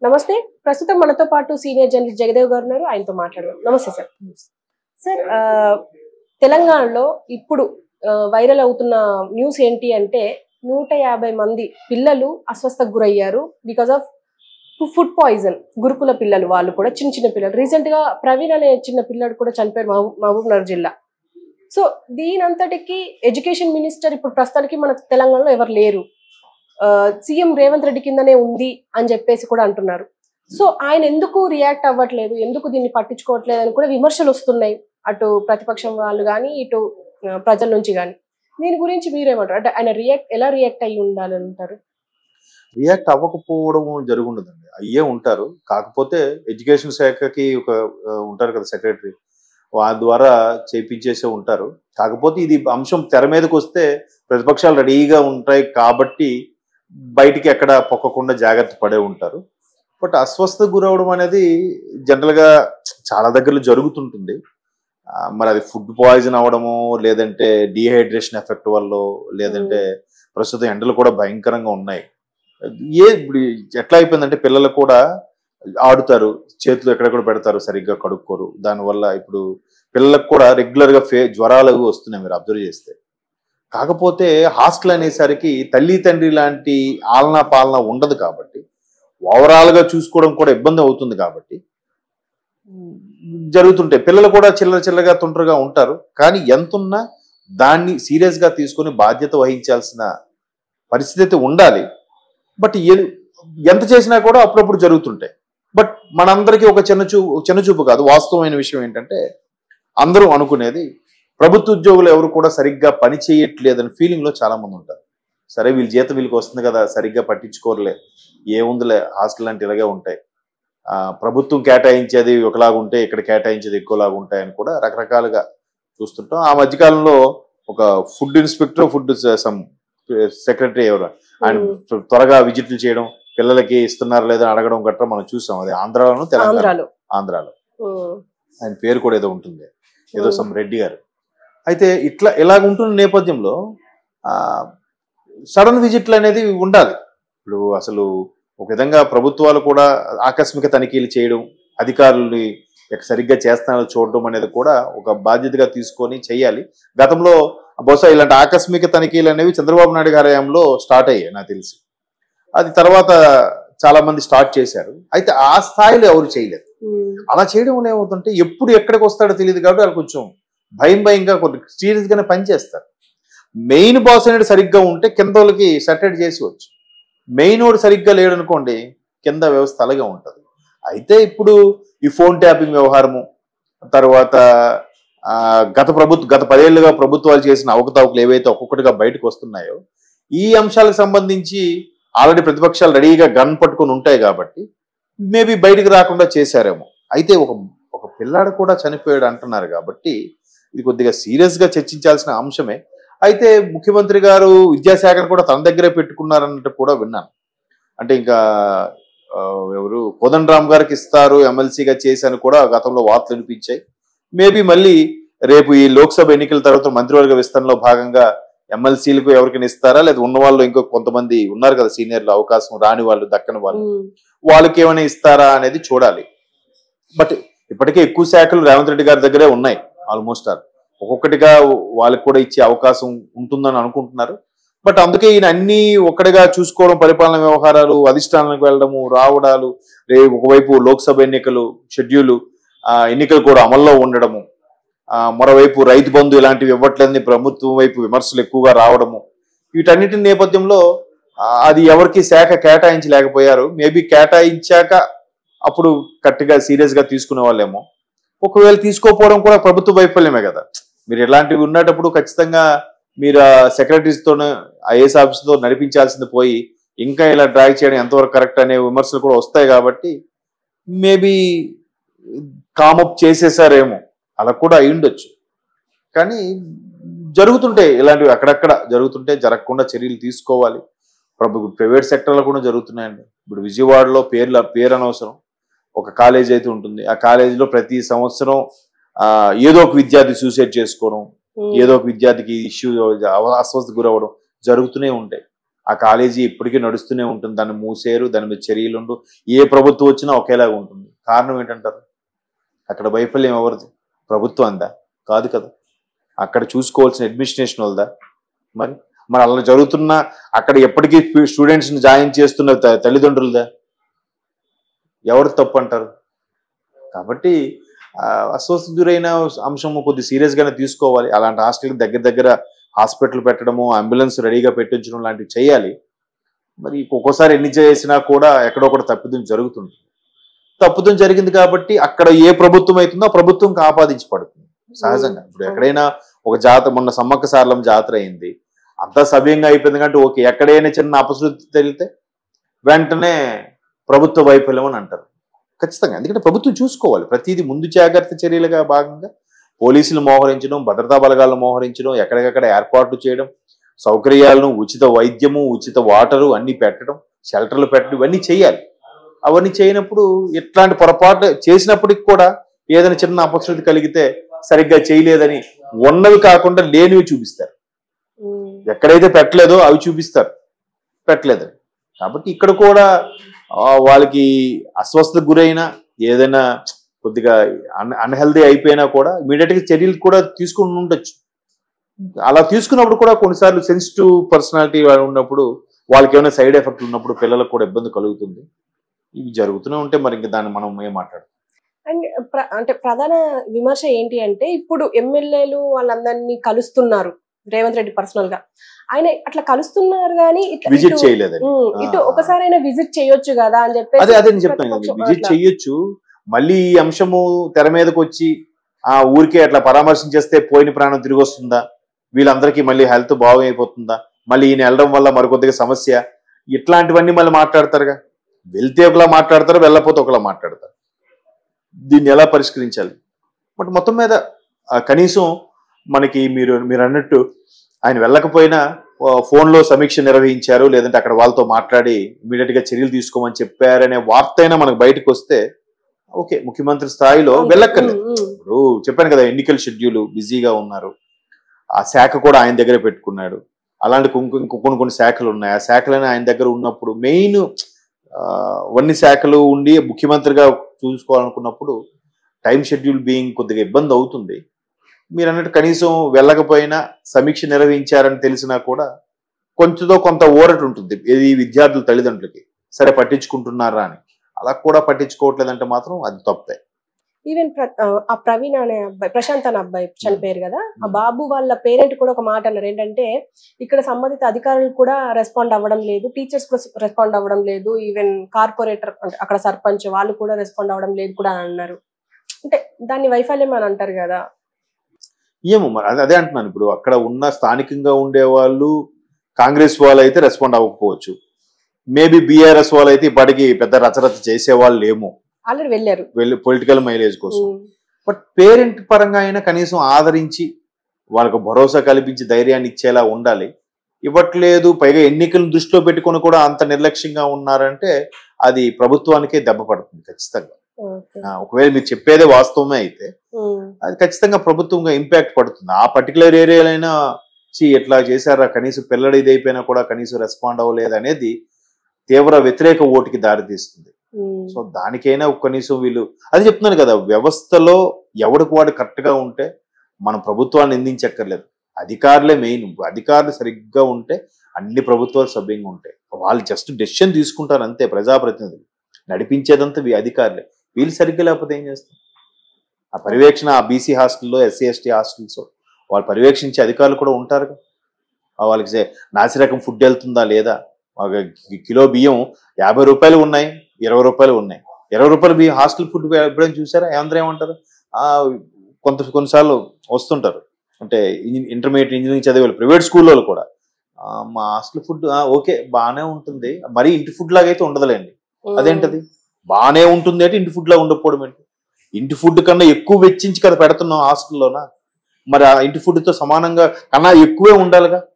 నమస్తే ప్రస్తుతం మనతో పాటు సీనియర్ జర్నలిస్ట్ జగదేవ్ గారు ఉన్నారు ఆయనతో మాట్లాడదాం నమస్తే సార్ సార్ ఆ, తెలంగాణలో ఇప్పుడు వైరల్ అవుతున్న న్యూస్ ఏంటి అంటే నూట యాభై మంది పిల్లలు అస్వస్థకు గురయ్యారు బికాస్ ఆఫ్ ఫుడ్ పాయిజన్ గురుకుల పిల్లలు వాళ్ళు కూడా చిన్న చిన్న పిల్లలు రీసెంట్ గా ప్రవీణ్ అనే చిన్న పిల్లడు కూడా చనిపోయారు మహబూబ్ మహబూబ్ నగర్ జిల్లా సో దీనంతటికి ఎడ్యుకేషన్ మినిస్టర్ ఇప్పుడు ప్రస్తుతానికి మనకు తెలంగాణలో ఎవరు లేరు సీఎం రేవంత్ రెడ్డి కిందనే ఉంది అని చెప్పేసి కూడా అంటున్నారు సో ఆయన ఎందుకు రియాక్ట్ అవ్వట్లేదు ఎందుకు దీన్ని పట్టించుకోవట్లేదు అని కూడా విమర్శలు వస్తున్నాయి అటు ప్రతిపక్షం వాళ్ళు కానీ ఇటు ఆ, ప్రజల నుంచి కానీ దీని గురించి మీరేమంటారు అంటే ఆయన రియాక్ట్ ఎలా రియాక్ట్ అయ్యి ఉండాలని అంటారు రియాక్ట్ అవ్వకపోవడం జరుగుండదండి అయ్యే ఉంటారు కాకపోతే ఎడ్యుకేషన్ శాఖకి ఒక ఆ, ఉంటారు కదా సెక్రటరీ వారి ద్వారా చేపించేసే ఉంటారు కాకపోతే ఇది అంశం తెర మీదకి వస్తే ప్రతిపక్షాలు రెడీగా ఉంటాయి కాబట్టి బయటికి ఎక్కడ పొక్కకుండా జాగ్రత్త పడే ఉంటారు బట్ అస్వస్థ గురవడం అనేది జనరల్గా చాలా దగ్గరలో జరుగుతుంటుంది ఆ, మరి అది ఫుడ్ పాయిజన్ అవడము లేదంటే డీహైడ్రేషన్ ఎఫెక్ట్ వల్ల లేదంటే ప్రస్తుతం ఎండలు కూడా భయంకరంగా ఉన్నాయి ఏ ఇప్పుడు ఎట్లా అయిపోయిందంటే పిల్లలు కూడా ఆడుతారు చేతులు ఎక్కడెక్కడ పెడతారు సరిగ్గా కడుక్కోరు దానివల్ల ఇప్పుడు పిల్లలకు కూడా రెగ్యులర్ గా ఫే జ్వరాలు అవి వస్తున్నాయి మీరు అబ్జర్వ్ చేస్తే కాకపోతే హాస్టల్ అనేసరికి తల్లి తండ్రి లాంటి ఆలనా పాలన ఉండదు కాబట్టి ఓవరాల్ గా చూసుకోవడం కూడా ఇబ్బంది అవుతుంది కాబట్టి జరుగుతుంటాయి పిల్లలు కూడా చిల్లర చిల్లరగా తుంటరుగా ఉంటారు కానీ ఎంతున్నా దాన్ని సీరియస్ గా తీసుకొని బాధ్యత వహించాల్సిన పరిస్థితి అయితే ఉండాలి బట్ ఏ- ఎంత చేసినా కూడా అప్పుడప్పుడు జరుగుతుంటాయి బట్ మనందరికీ ఒక చిన్న చూపు చిన్న చూపు కాదు వాస్తవమైన విషయం ఏంటంటే అందరూ అనుకునేది ప్రభుత్వ ఉద్యోగులు ఎవరు కూడా సరిగ్గా పని చేయట్లేదని ఫీలింగ్ లో చాలా మంది ఉంటారు సరే వీళ్ళ జీతం వీళ్ళకి వస్తుంది కదా సరిగ్గా పట్టించుకోరలే ఏముందిలే హాస్టల్ అంటే ఇలాగే ఉంటాయి ఆ, ప్రభుత్వం కేటాయించేది ఒకలాగా ఉంటే ఇక్కడ కేటాయించేది ఎక్కువలాగా ఉంటాయని కూడా రకరకాలుగా చూస్తుంటాం ఆ మధ్యకాలంలో ఒక food inspector food some secretary ఎవరు ఆయన త్వరగా విజిట్లు చేయడం పిల్లలకి ఇస్తున్నారు లేదా అడగడం గట్రా మనం చూసాం అది ఆంధ్రాలోను తెలంగాణ ఆంధ్రాలో ఆంధ్రాలో ఉమ్, ఆయన పేరు కూడా ఏదో ఉంటుంది ఏదో ఉమ్. సమ్ రెడ్డి గారు అయితే ఇట్లా ఇలాగ ఉంటున్న నేపథ్యంలో సడన్ విజిట్లు అనేది ఉండాలి ఇప్పుడు అసలు ఒక విధంగా ప్రభుత్వాలు కూడా ఆకస్మిక తనిఖీలు చేయడం అధికారుల్ని ఎక్క- సరిగ్గా చేస్తానో చూడడం అనేది కూడా ఒక బాధ్యతగా తీసుకొని చేయాలి గతంలో బహుశా ఇలాంటి ఆకస్మిక తనిఖీలు అనేవి చంద్రబాబు నాయుడు గారి హయాంలో స్టార్ట్ అయ్యాయి నాకు తెలిసి అది తర్వాత చాలా మంది స్టార్ట్ చేశారు అయితే ఆ స్థాయిలో ఎవరు చేయలేదు ఉమ్, అలా చేయడం వల్ల ఏమవుతుంటే ఎప్పుడు ఎక్కడికి వస్తాడో తెలియదు కాబట్టి వాళ్ళు కొంచెం భయం భయంగా కొన్ని సీరియస్ గానే పనిచేస్తారు మెయిన్ బాస్ అనేది సరిగ్గా ఉంటే కింద వాళ్ళకి సెటెడ్ చేసేవచ్చు మెయిన్ వాడు సరిగ్గా లేడు అనుకోండి కింద వ్యవస్థ అలాగే ఉంటుంది అయితే ఇప్పుడు ఈ ఫోన్ ట్యాపింగ్ వ్యవహారము తర్వాత ఆ, గత ప్రభుత్వ గత పదేళ్లుగా ప్రభుత్వాలు చేసిన అవకతవకలు ఏవైతే ఒక్కొక్కటిగా బయటకు వస్తున్నాయో ఈ అంశాలకు సంబంధించి ఆల్రెడీ ప్రతిపక్షాలు రెడీగా గన్ పట్టుకొని ఉంటాయి కాబట్టి మేబీ బయటికి రాకుండా చేశారేమో అయితే ఒక ఒక పిల్లాడు కూడా చనిపోయాడు అంటున్నారు కాబట్టి ఇది కొద్దిగా సీరియస్ గా చర్చించాల్సిన అంశమే అయితే ముఖ్యమంత్రి గారు విద్యాశాఖను కూడా తన దగ్గరే పెట్టుకున్నారన్నట్టు కూడా విన్నాను అంటే ఇంకా ఆ, ఎవరు కోదండ రామ్ గారికి ఇస్తారు ఎమ్మెల్సీగా చేశాను కూడా గతంలో వార్తలు వినిపించాయి మేబీ మళ్ళీ రేపు ఈ లోక్సభ ఎన్నికల తర్వాత మంత్రివర్గ విస్తరణలో భాగంగా ఎమ్మెల్సీలకు ఎవరికైనా ఇస్తారా లేదా ఉన్న వాళ్ళు ఇంకో కొంతమంది ఉన్నారు కదా సీనియర్లు అవకాశం రాని వాళ్ళు దక్కని వాళ్ళు ఉమ్, వాళ్ళకి ఏమైనా ఇస్తారా అనేది చూడాలి బట్ ఇప్పటికే ఎక్కువ శాఖలు రేవంత్ రెడ్డి గారి దగ్గరే ఉన్నాయి ఆల్మోస్ట్ ఆల్ ఒక్కొక్కటిగా వాళ్ళకి కూడా ఇచ్చే అవకాశం ఉంటుందని అనుకుంటున్నారు బట్ అందుకే ఈయన అన్ని ఒక్కడిగా చూసుకోవడం పరిపాలన వ్యవహారాలు అధిష్టానానికి వెళ్ళడము రావడాలు రే ఒకవైపు లోక్సభ ఎన్నికలు షెడ్యూల్ ఎన్నికలు కూడా అమల్లో ఉండడము ఆ, మరోవైపు రైతు బంధు ఇలాంటివి ఇవ్వట్లేదని ప్రభుత్వం వైపు విమర్శలు ఎక్కువగా రావడము వీటన్నిటి నేపథ్యంలో ఆ, అది ఎవరికి శాఖ కేటాయించలేకపోయారు మేబీ కేటాయించాక అప్పుడు కరెక్ట్గా సీరియస్ గా తీసుకునే వాళ్ళేమో ఒకవేళ తీసుకోకపోవడం కూడా ప్రభుత్వ వైఫల్యమే కదా మీరు ఇలాంటివి ఉన్నప్పుడు ఖచ్చితంగా మీరు ఆ secretaries తోనే ఐఏఎస్ ఆఫీస్తో నడిపించాల్సింది పోయి ఇంకా ఇలా డ్రాగ్ చేయడం ఎంతవరకు కరెక్ట్ అనే విమర్శలు కూడా వస్తాయి కాబట్టి మేబీ కామప్ చేసేసారేమో అలా కూడా అయి ఉండొచ్చు కానీ జరుగుతుంటాయి ఇలాంటివి అక్కడక్కడ జరుగుతుంటే జరగకుండా చర్యలు తీసుకోవాలి ప్రభు ప్రైవేట్ సెక్టర్లో కూడా జరుగుతున్నాయండి ఇప్పుడు విజయవాడలో పేర్ల పేరు అనవసరం ఒక కాలేజ్ అయితే ఉంటుంది ఆ కాలేజీలో ప్రతి సంవత్సరం ఆ, ఏదో ఒక విద్యార్థి సూసైడ్ చేసుకోవడం ఉమ్, ఏదో ఒక విద్యార్థికి ఇష్యూ అస్వస్థ గురవ్వడం జరుగుతూనే ఉంటాయి ఆ కాలేజీ ఇప్పటికీ నడుస్తూనే ఉంటుంది దాన్ని మూసేరు దాని మీద చర్యలు ఉండు ఏ ప్రభుత్వం వచ్చినా ఒకేలాగా ఉంటుంది కారణం ఏంటంటారు అక్కడ వైఫల్యం ఎవరిది ప్రభుత్వం అందా కాదు కదా అక్కడ చూసుకోవాల్సిన అడ్మినిస్ట్రేషన్ వాళ్ళదా మరి మరి అలా జరుగుతున్న అక్కడ ఎప్పటికీ స్టూడెంట్స్ని జాయిన్ చేస్తున్న త- తల్లిదండ్రులదా ఎవరు తప్పు అంటారు కాబట్టి ఆ, అస్వస్థ గురైన అంశం కొద్ది సీరియస్ గానే తీసుకోవాలి అలాంటి హాస్టల్ దగ్గర దగ్గర హాస్పిటల్ పెట్టడము అంబులెన్స్ రెడీగా పెట్టించడం లాంటివి చేయాలి మరి ఒక్కోసారి ఎన్ని చేసినా కూడా ఎక్కడో ఒకటి తప్పిదం జరుగుతుంది తప్పుదం జరిగింది కాబట్టి అక్కడ ఏ ప్రభుత్వం అవుతుందో ఆ ప్రభుత్వంకి ఆపాదించి పడుతుంది సహజంగా ఇప్పుడు ఎక్కడైనా ఒక జాతర మొన్న సమ్మక్క సారలం జాతర అయింది అంతా సవ్యంగా అయిపోయింది కాబట్టి ఓకే ఎక్కడైనా చిన్న అపశృతి తెలితే వెంటనే ప్రభుత్వ వైఫల్యం అని అంటారు ఖచ్చితంగా ఎందుకంటే ప్రభుత్వం చూసుకోవాలి ప్రతిదీ ముందు జాగ్రత్త చర్యలుగా భాగంగా పోలీసులు మోహరించడం భద్రతా బలగాలను మోహరించడం ఎక్కడికక్కడ ఏర్పాట్లు చేయడం సౌకర్యాలను ఉచిత వైద్యము ఉచిత వాటరు అన్ని పెట్టడం షెల్టర్లు పెట్టడం ఇవన్నీ చేయాలి అవన్నీ చేయనప్పుడు ఇట్లాంటి పొరపాటు చేసినప్పటికి కూడా ఏదైనా చిన్న అపశృతి కలిగితే సరిగ్గా చేయలేదని ఉన్నవి కాకుండా లేనివి చూపిస్తారు ఉమ్. ఎక్కడైతే పెట్టలేదో అవి చూపిస్తారు పెట్టలేదని కాబట్టి ఇక్కడ కూడా ఆ, వాళ్ళకి అస్వస్థతకు గురైన ఏదైనా కొద్దిగా అన్ అన్హెల్దీ అయిపోయినా కూడా ఇమీడియట్ గా చర్యలు కూడా తీసుకుని ఉండొచ్చు అలా తీసుకున్నప్పుడు కూడా కొన్నిసార్లు సెన్సిటివ్ పర్సనాలిటీ ఉన్నప్పుడు వాళ్ళకి ఏమైనా సైడ్ ఎఫెక్ట్ ఉన్నప్పుడు పిల్లలకు కూడా ఇబ్బంది కలుగుతుంది ఇవి జరుగుతూనే ఉంటే మరి ఇంకా దాన్ని మనం ఏం మాట్లాడతాం అండ్ ప్ర- అంటే ప్రధాన విమర్శ ఏంటి అంటే ఇప్పుడు ఎమ్మెల్యేలు వాళ్ళందరినీ కలుస్తున్నారు రేవంత్ రెడ్డి పర్సనల్ గా ఆయన అట్లా కలుస్తున్నారు కానీ ఇట్లా విజిట్ ఇటు- చేయలేదని ఉమ్, ఇటు ఆ. ఒకసారి అయినా విజిట్ చేయొచ్చు కదా అని చెప్పేసి అదే అదే నేను చెప్తాను కదా ప్రతిపక్షం విజిట్ అట్లా. చెయ్యొచ్చు మళ్ళీ ఈ అంశము తెర మీదకి వచ్చి ఆ ఊరికే అట్లా పరామర్శించేస్తే పోయిన ప్రాణం తిరిగి వస్తుందా వీళ్ళందరికీ మళ్ళీ హెల్త్ బాగైపోతుందా మళ్ళీ ఈయన వెళ్ళడం వల్ల మరికొద్దిగా సమస్య ఇట్లాంటివన్నీ మళ్ళీ మాట్లాడతారుగా వెళ్తే ఒకలా మాట్లాడతారు వెళ్ళకపోతే ఒకలా మాట్లాడతారు దీన్ని ఎలా పరిష్కరించాలి బట్ మొత్తం మీద ఆ, కనీసం మనకి మీరు మీరు అన్నట్టు ఆయన వెళ్ళకపోయినా ఆ, ఫోన్లో సమీక్ష నిర్వహించారు లేదంటే అక్కడ వాళ్ళతో మాట్లాడి ఇమీడియట్ గా చర్యలు తీసుకోమని చెప్పారనే వార్త అయినా మనకు బయటకు వస్తే ఓకే ముఖ్యమంత్రి స్థాయిలో వెళ్ళక్కర్లేదు ఉమ్, ఉమ్. ఇప్పుడు చెప్పాను కదా ఎన్నికల షెడ్యూల్ బిజీగా ఉన్నారు ఆ శాఖ కూడా ఆయన దగ్గర పెట్టుకున్నాడు అలాంటి ఇంకో ఇంకో కొన్ని కొన్ని శాఖలు ఉన్నాయి ఆ శాఖలనే ఆయన దగ్గర ఉన్నప్పుడు మెయిన్ అన్ని శాఖలు ఉండి ముఖ్యమంత్రిగా చూసుకోవాలనుకున్నప్పుడు టైం షెడ్యూల్ బీయింగ్ కొద్దిగా ఇబ్బంది అవుతుంది మీరు అన్నట్టు కనీసం వెళ్ళకపోయినా సమీక్ష నిర్వహించారని తెలిసినా కూడా కొంచెంతో కొంత ఊరట ఉంటుంది ఇది విద్యార్థుల తల్లిదండ్రులకి సరే పట్టించుకుంటున్నారా అని అలా కూడా పట్టించుకోవట్లేదంటే మాత్రం అది తప్పే ఈవెన్ ప్ర- ఆ, ఆ ప్రవీణ్ అనే అబ్బాయి ప్రశాంత్ అనే అబ్బాయి చనిపోయారు కదా ఆ Hmm. బాబు వాళ్ళ పేరెంట్ కూడా ఒక మాట అన్నారు ఏంటంటే ఇక్కడ సంబంధిత అధికారులు కూడా రెస్పాండ్ అవ్వడం లేదు టీచర్స్ కూడా రెస్పాండ్ అవ్వడం లేదు ఈవెన్ కార్పొరేటర్ అంటే అక్కడ సర్పంచ్ వాళ్ళు కూడా రెస్పాండ్ అవ్వడం లేదు కూడా అని అన్నారు అంటే దాన్ని వైఫల్యం అని అంటారు కదా ఏమో మరి అదే అదే అంటున్నాను ఇప్పుడు అక్కడ ఉన్న స్థానికంగా ఉండే వాళ్ళు కాంగ్రెస్ వాళ్ళు అయితే రెస్పాండ్ అవ్వకపోవచ్చు మేబీ బీఆర్ఎస్ వాళ్ళు అయితే ఇప్పటికి పెద్ద రచరచ చేసే వాళ్ళు ఏమో ఆల్రెడీ వెళ్ళారు వెళ్ళి పొలిటికల్ మైలేజ్ కోసం ఉమ్, బట్ పేరెంట్ పరంగా అయినా కనీసం ఆదరించి వాళ్ళకు భరోసా కల్పించి ధైర్యాన్ని ఇచ్చేలా ఉండాలి ఇవ్వట్లేదు పైగా ఎన్నికలను దృష్టిలో పెట్టుకొని కూడా అంత నిర్లక్ష్యంగా ఉన్నారంటే అది ప్రభుత్వానికే దెబ్బ పడుతుంది ఖచ్చితంగా ఓకే. ఆ, ఒకవేళ మీరు చెప్పేదే వాస్తవమే అయితే ఉమ్, అది ఖచ్చితంగా ప్రభుత్వంగా ఇంపాక్ట్ పడుతుంది ఆ పర్టికులర్ ఏరియాలైనా చి ఎట్లా చేశారా కనీసం పిల్లడు ఇదైపోయినా కూడా కనీసం రెస్పాండ్ అవ్వలేదు అనేది తీవ్ర వ్యతిరేక ఓటుకి దారితీస్తుంది ఉమ్, సో దానికైనా కనీసం వీళ్ళు అది చెప్తున్నాను కదా వ్యవస్థలో ఎవడికి వాడు కరెక్ట్ గా ఉంటే మన ప్రభుత్వాన్ని నిందించక్కర్లేదు అధికారులే మెయిన్ అధికారులు సరిగ్గా ఉంటే అన్ని ప్రభుత్వాలు సభ్యంగా ఉంటాయి వాళ్ళు జస్ట్ డెసిషన్ తీసుకుంటారు అంతే ప్రజాప్రతినిధులు నడిపించేదంతా వీ అధికారులే వీళ్ళు సరిగ్గా లేకపోతే ఏం చేస్తారు ఆ పర్యవేక్షణ ఆ బీసీ హాస్టల్లో ఎస్సీ ఎస్టీ హాస్టల్స్ వాళ్ళు పర్యవేక్షించే అధికారులు కూడా ఉంటారు కదా. ఆ వాళ్ళకి సే- నాసిరకం ఫుడ్ వెళ్తుందా లేదా ఒక కి- కిలో బియ్యం యాభై రూపాయలు ఉన్నాయి ఇరవై రూపాయలు ఉన్నాయి ఇరవై రూపాయలు బియ్యం హాస్టల్ ఫుడ్ ఎప్పుడైనా చూసారా అందరూ ఏమంటారు ఆ కొంత కొన్నిసార్లు వస్తుంటారు అంటే ఇంటర్మీడియట్ ఇంజనీరింగ్ చదివే వాళ్ళు ప్రైవేట్ స్కూల్లో కూడా ఆ, మా హాస్టల్ ఫుడ్ ఓకే బాగానే ఉంటుంది మరీ ఇంటి ఫుడ్ లాగా అయితే ఉండదులేండి ఉమ్. అదేంటది బాగానే ఉంటుంది అంటే ఇంటి ఫుడ్ లా ఉండకపోవడం ఏంటి ఇంటి ఫుడ్ కన్నా ఎక్కువ వెచ్చించి కదా పెడుతున్నాం హాస్టల్లోనా మరి ఆ ఇంటి ఫుడ్ తో సమానంగా కన్నా ఎక్కువే ఉండాలిగా